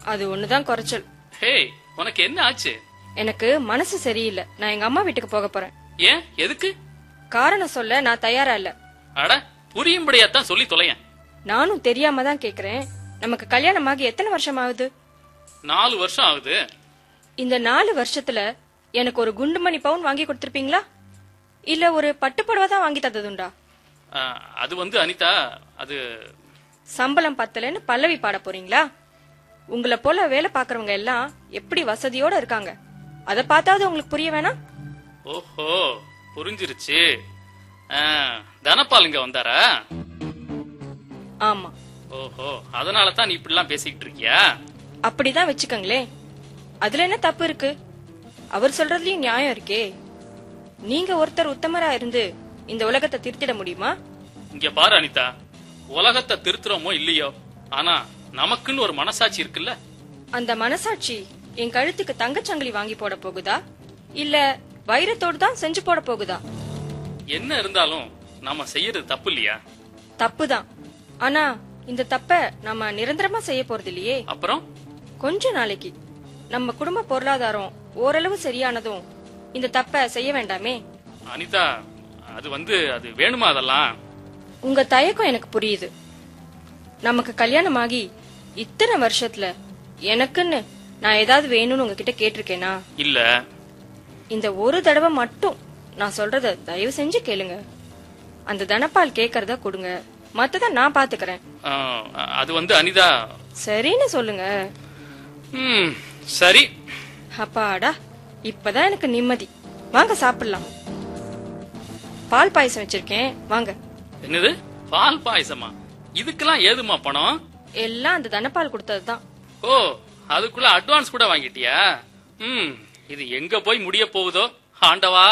அது ஒண்ணுதான் குறைச்சல் ஹே உனக்கு என்ன ஆச்சு எனக்கு மனசு சரியில்லை நான் எங்க அம்மா வீட்டுக்கு போக போறேன் ஏன் எதுக்கு காரணம் சொல்ல நான் தயாரா இல்ல அட புரியும்படியாத்தான் சொல்லி தொலையேன் நானும் தெரியாம தான் கேக்குறேன் நமக்கு கல்யாணமாகி எத்தனை வருஷம் ஆகுது நாலு வருஷம் ஆகுது இந்த நாலு வருஷத்துல எனக்கு ஒரு குண்டுமணி பவுன் வாங்கி கொடுத்திருப்பீங்களா இல்ல ஒரு பட்டுப்புடவை தான் வாங்கி தந்ததுண்டா ஆ, அது வந்து அனிதா அது சம்பளம் பத்தலன்னு பல்லவி பாட போறீங்களா உங்களை போல வேலை பாக்குறவங்க எல்லாம் எப்படி வசதியோட இருக்காங்க அத பார்த்தாவது உங்களுக்கு புரிய வேணாம் ஓஹோ புரிஞ்சிருச்சு ஆ, தனபால் இங்க வந்தாரா ஆமா ஓஹோ அதனால தான் நீ இப்படிலாம் பேசிக்கிட்டு இருக்கியா அப்படிதான் வச்சுக்கோங்களேன் அதுல என்ன தப்பு இருக்கு அவர் சொல்றதுலயும் நியாயம் இருக்கே நீங்க ஒருத்தர் உத்தமரா இருந்து இந்த உலகத்தை திருத்திட முடியுமா இங்க பாரு அனிதா உலகத்தை திருத்துறோமோ இல்லையோ ஆனா நமக்குன்னு ஒரு மனசாட்சி இருக்குல்ல அந்த மனசாட்சி என் கழுத்துக்கு தங்கச்சங்கிலி வாங்கி போட போகுதா இல்ல வைரத்தோடு தான் செஞ்சு போட போகுதா என்ன இருந்தாலும் நாம செய்யறது தப்பு இல்லையா தப்புதான் ஆனா இந்த தப்ப நம்ம நிரந்தரமா செய்ய போறது இல்லையே அப்புறம் கொஞ்ச நாளைக்கு நம்ம குடும்ப பொருளாதாரம் ஓரளவு சரியானதும் இந்த தப்ப செய்ய வேண்டாமே அனிதா அது வந்து அது வேணுமா அதெல்லாம் உங்க தயக்கம் எனக்கு புரியுது நமக்கு கல்யாணமாகி இத்தனை வருஷத்துல எனக்குன்னு நான் ஏதாவது வேணும்னு உங்ககிட்ட கேட்டிருக்கேனா இல்ல இந்த ஒரு தடவை மட்டும் நான் சொல்றத தயவு செஞ்சு கேளுங்க அந்த தனப்பால் கேக்கறத கொடுங்க மத்தத நான் பாத்துக்கறேன் ஆ, அது வந்து அனிதா சரின்னு சொல்லுங்க ம் சரி அப்பாடா இப்பதான் எனக்கு நிம்மதி வாங்க சாப்பிடலாம் பால் பாயசம் வச்சிருக்கேன் வாங்க என்னது பால் பாயசமா இதுக்கெல்லாம் ஏதுமா பணம் எல்லாம் அந்த தனப்பால் கொடுத்ததுதான் ஓ அதுக்குள்ள அட்வான்ஸ் கூட வாங்கிட்டியா ம் இது எங்க போய் முடிய போகுதோ ஆண்டவா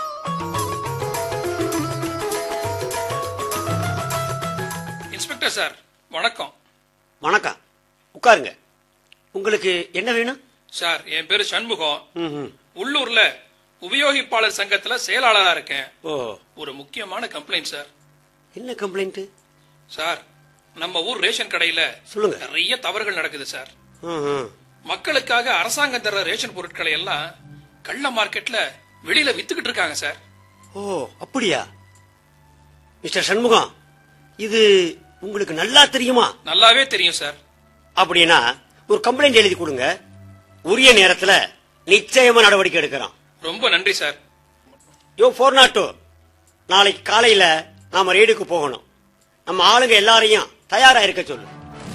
இன்ஸ்பெக்டர் சார் வணக்கம் வணக்கம் உட்காருங்க உங்களுக்கு என்ன வேணும் சார் என் பேரு சண்முகம் ம்ஹும். உள்ளூர்ல உபயோகிப்பாளர் சங்கத்துல செயலாளரா இருக்கேன் ஓ ஒரு முக்கியமான கம்ப்ளைண்ட் சார் என்ன கம்ப்ளைண்ட் சார் நம்ம ஊர் ரேஷன் கடையில சொல்லுங்க. நிறைய தவறுகள் நடக்குது சார் ம்ஹும். மக்களுக்காக அரசாங்கம் தர்ற ரேஷன் பொருட்களை எல்லாம் கள்ள மார்க்கெட்ல வெளியில வித்துக்கிட்டு இருக்காங்க சார் ஓ அப்படியா மிஸ்டர் சண்முகம் இது உங்களுக்கு நல்லா தெரியுமா நல்லாவே தெரியும் சார் அப்படின்னா ஒரு கம்ப்ளைண்ட் எழுதி கொடுங்க உரிய நேரத்துல நிச்சயமா நடவடிக்கை எடுக்கிறோம் ரொம்ப நன்றி சார் யோ ஃபோர் நாட் டூ நாளைக்கு காலையில நாம ரெய்டுக்கு போகணும் நம்ம ஆளுங்க எல்லாரையும் தயாரா இருக்க சொல்லு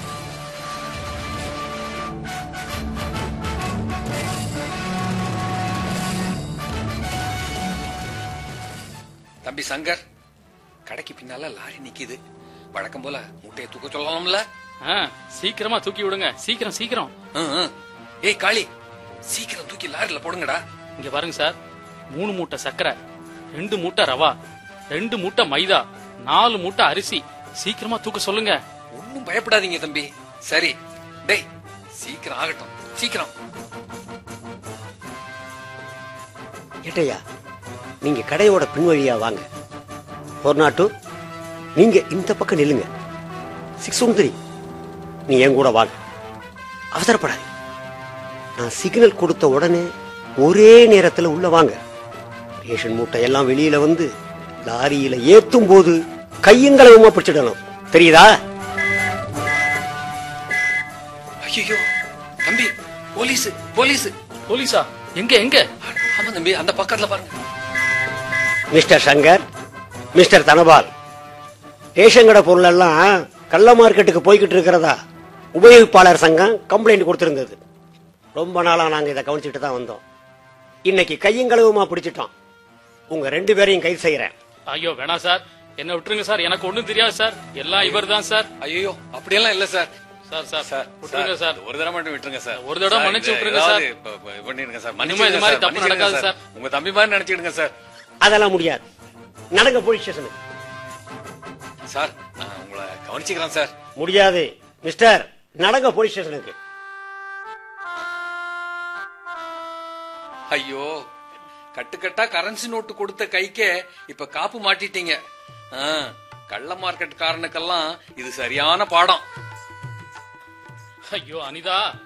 தம்பி சங்கர் கடைக்கு பின்னால லாரி நிக்குது வழக்கம் போல முட்டையை தூக்க சொல்லலாம்ல ஆ, சீக்கிரமா தூக்கி விடுங்க சீக்கிரம் சீக்கிரம் ம், ம். ஏய் காளி சீக்கிரம் தூக்கி லாரில போடுங்கடா இங்க பாருங்க சார் மூணு மூட்டை சர்க்கரை ரெண்டு மூட்டை ரவா ரெண்டு மூட்டை மைதா நாலு மூட்டை அரிசி சீக்கிரமா தூக்க சொல்லுங்க ஒன்னும் பயப்படாதீங்க தம்பி சரி டேய் சீக்கிரம் ஆகட்டும் சீக்கிரம் ஏட்டையா நீங்க கடையோட பின்வழியா வாங்க ஃபோர் நாட் டூ நீங்க இந்த பக்கம் நில்லுங்க சிக்ஸ் ஒன் த்ரீ நீ என் கூட வாங்க அவசரப்படாது நான் சிக்னல் கொடுத்த உடனே ஒரே நேரத்துல உள்ள வாங்க ரேஷன் மூட்டை எல்லாம் வெளியில வந்து லாரியில ஏத்தும் போது கையங்களவுமா பிடிச்சிடணும் தெரியுதா ஐயோ தம்பி போலீஸ் போலீஸ் போலீஸா எங்க எங்க ஆமா தம்பி அந்த பக்கத்துல பாருங்க mister Shankar mister Dhanapal ration கடை பொருள் எல்லாம் கள்ள மார்க்கெட்டுக்கு போய்கிட்டு இருக்கிறதா உபயோகிப்பாளர் சங்கம் கம்ப்ளைண்ட் கொடுத்திருந்தது ரொம்ப நாளா நாங்க இதை கவனிச்சுட்டு தான் வந்தோம் இன்னைக்கு கையங்களவுமா பிடிச்சிட்டோம் உங்க ரெண்டு பேரையும் கைது செய்யறேன் ஐயோ வேணாம் சார் என்ன விட்டுருங்க சார் எனக்கு ஒண்ணும் தெரியாது சார் எல்லாம் இவர் தான் சார் ஐயோ அப்படியெல்லாம் இல்ல சார் சார் சார் சார் விட்டுருங்க சார், சார் ஒரு தடவை மட்டும் விட்டுருங்க சார் ஒரு தடவை சார், மன்னிச்சு இதை விட்டுருங்க ஏதாவது சார். ப- ப- பண்ணிடுங்க சார் இனிமே இது மன்னிச்சிடுங்க மாதிரி சார், தப்பு மன்னிச்சிடுங்க நடக்காது சார் சார். உங்க தம்பி மாதிரி நினைச்சிடுங்க சார் அதெல்லாம் முடியாது நடங்க போலீஸ் ஸ்டேஷனுக்கு சார் நான் உங்களை கவனிச்சுக்கிறேன் சார் முடியாது மிஸ்டர் நடங்க போலீஸ் ஸ்டேஷனுக்கு ஐயோ கட்டுக்கட்டா கரன்சி நோட்டு கொடுத்த கைக்கே இப்ப காப்பு மாட்டிட்டீங்க ஆ, கள்ள மார்க்கெட் காரனுக்கெல்லாம் இது சரியான பாடம் ஐயோ அனிதா